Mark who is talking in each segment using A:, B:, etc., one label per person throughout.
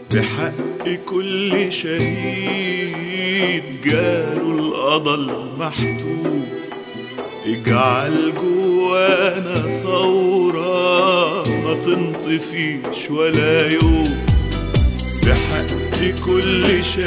A: بحق كل شهيد جاله القضا المحتوم اجعل جوانا ثورة ما تنطفيش ولا يوم بحق كل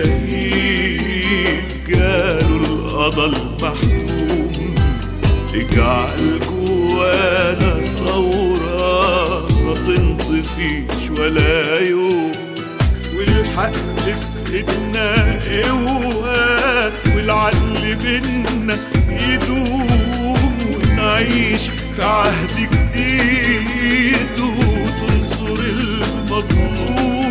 A: شهيد جاله القضا المحتوم اجعل جوانا ثورة ما تنطفيش ولا يوم والحق في ايدنا قوة والعدل بينا يدوم ونعيش في عهد جديد وتنصر المظلوم